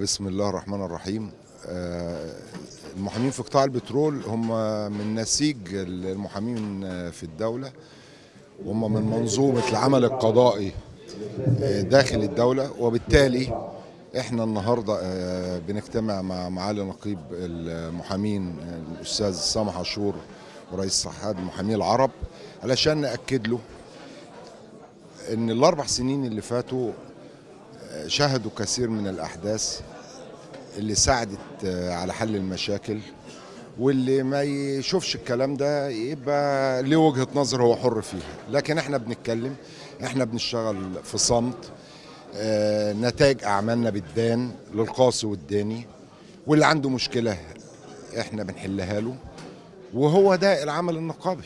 بسم الله الرحمن الرحيم آه، المحامين في قطاع البترول هم من نسيج المحامين في الدولة وهم من منظومة العمل القضائي آه، داخل الدولة وبالتالي احنا النهارده آه، بنجتمع مع معالي نقيب المحامين الاستاذ سامح عاشور ورئيس اتحاد المحامين العرب علشان ناكد له ان الاربع سنين اللي فاتوا آه، شهدوا كثير من الاحداث اللي ساعدت آه، على حل المشاكل واللي ما يشوفش الكلام ده يبقى ليه وجهة نظر هو حر فيها لكن احنا بنتكلم احنا بنشتغل في صمت آه، نتائج اعمالنا بتبان للقاصي والداني واللي عنده مشكلة احنا بنحلها له وهو ده العمل النقابي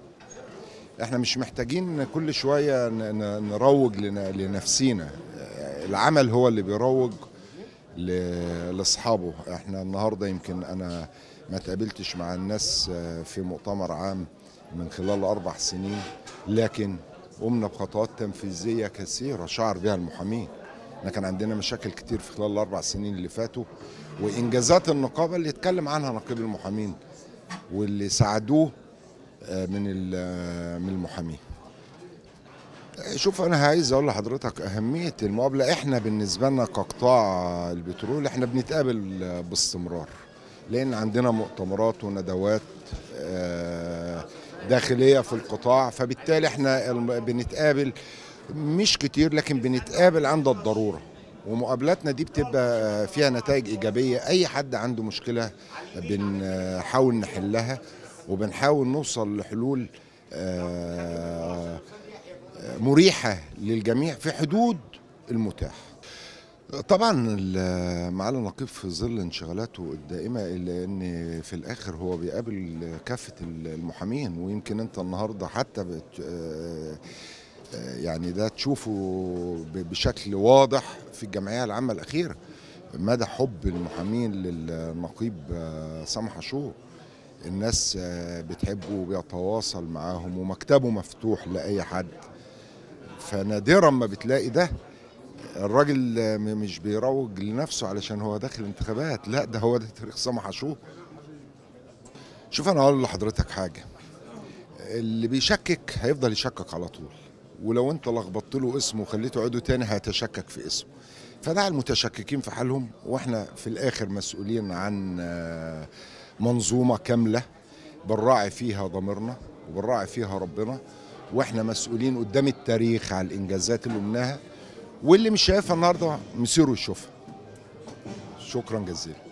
احنا مش محتاجين كل شوية ن- ن- نروج لن- لنفسينا آه، العمل هو اللي بيروج ل- لاصحابه احنا النهارده يمكن انا ما تقابلتش مع الناس آه، في مؤتمر عام من خلال اربع سنين لكن قمنا بخطوات تنفيذيه كثيره شعر بها المحامين احنا كان عندنا مشاكل كتير في خلال الاربع سنين اللي فاتوا وانجازات النقابه اللي اتكلم عنها نقيب المحامين واللي ساعدوه آه، من ال- من المحامين شوف انا عايز اقول لحضرتك اهميه المقابله احنا بالنسبه لنا كقطاع البترول احنا بنتقابل باستمرار لان عندنا مؤتمرات وندوات آه، داخليه في القطاع فبالتالي احنا الم- بنتقابل مش كتير لكن بنتقابل عند الضروره ومقابلاتنا دي بتبقى فيها نتائج ايجابيه اي حد عنده مشكله بنحاول نحلها وبنحاول نوصل لحلول آه، مريحة للجميع في حدود المتاح طبعا ال- معالي النقيب في ظل انشغالاته الدائمة إلا أن في الآخر هو بيقابل كافة المحامين ويمكن أنت النهاردة حتى بت آه، آه، يعني ده تشوفه ب- بشكل واضح في الجمعية العامة الأخيرة مدى حب المحامين للنقيب آه، سامح عاشور الناس آه، بتحبه وبيتواصل معاهم ومكتبه مفتوح لأي حد فنادرا ما بتلاقي ده الراجل م- مش بيروج لنفسه علشان هو داخل انتخابات لا ده هو ده تاريخ سامح عاشور شوف انا اقول لحضرتك حاجه اللي بيشكك هيفضل يشكك على طول ولو انت لخبطت له اسمه وخليته عضو تاني هيتشكك في اسمه فدع المتشككين في حالهم واحنا في الاخر مسؤولين عن آه، منظومه كامله بنراعي فيها ضميرنا وبنراعي فيها ربنا واحنا مسؤولين قدام التاريخ على الانجازات اللي قمناها واللي مش شايفها النهارده مسيره يشوفها شكرا جزيلا